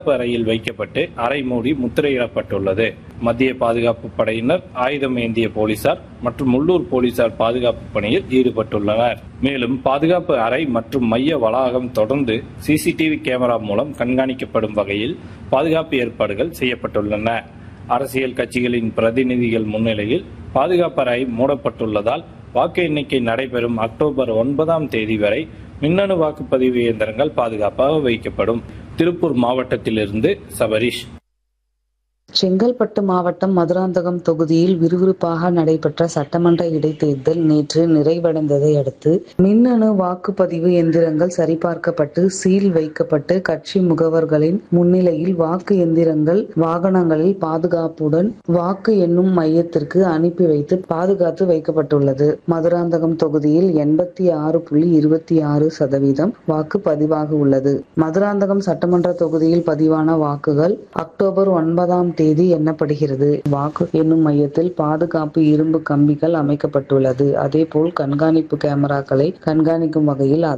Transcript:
அறையில் வைக்கப்பட்டு அறை மூடி முத்திரையிடப்பட்டுள்ளது மத்திய பாதுகாப்பு படையினர் ஆயுதம் ஏந்திய போலீசார் மற்றும் உள்ளூர் போலீசார் பாதுகாப்பு பணியில் ஈடுபட்டுள்ளனர் மேலும் பாதுகாப்பு அறை மற்றும் மைய வளாகம் தொடர்ந்து சிசிடிவி கேமரா மூலம் கண்காணிக்கப்படும் வகையில் பாதுகாப்பு ஏற்பாடுகள் செய்யப்பட்டுள்ளன அரசியல் கட்சிகளின் பிரதிநிதிகள் முன்னிலையில் பாதுகாப்பு அறை மூடப்பட்டுள்ளதால் வாக்கு எண்ணிக்கை நடைபெறும் அக்டோபர் ஒன்பதாம் தேதி வரை மின்னணு வாக்குப்பதிவு இயந்திரங்கள் பாதுகாப்பாக வைக்கப்படும் திருப்பூர் மாவட்டத்திலிருந்து சபரிஷ் செங்கல்பட்டு மாவட்டம் மதுராந்தகம் தொகுதியில் விறுவிறுப்பாக நடைபெற்ற சட்டமன்ற இடைத்தேர்தல் நேற்று நிறைவடைந்ததை அடுத்து மின்னணு வாக்குப்பதிவு எந்திரங்கள் சரிபார்க்கப்பட்டு சீல் வைக்கப்பட்டு கட்சி முகவர்களின் முன்னிலையில் வாக்கு எந்திரங்கள் வாகனங்களில் பாதுகாப்புடன் வாக்கு எண்ணும் மையத்திற்கு அனுப்பி வைத்து பாதுகாத்து வைக்கப்பட்டுள்ளது மதுராந்தகம் தொகுதியில் எண்பத்தி ஆறு புள்ளி இருபத்தி ஆறு சதவீதம் வாக்கு பதிவாக உள்ளது மதுராந்தகம் சட்டமன்ற தொகுதியில் பதிவான வாக்குகள் அக்டோபர் ஒன்பதாம் தேதி எண்ணப்படுகிறது வாக்கு எண்ணும் மையத்தில் பாதுகாப்பு இரும்பு கம்பிகள் அமைக்கப்பட்டுள்ளது அதேபோல் கண்காணிப்பு கேமராக்களை கண்காணிக்கும் வகையில்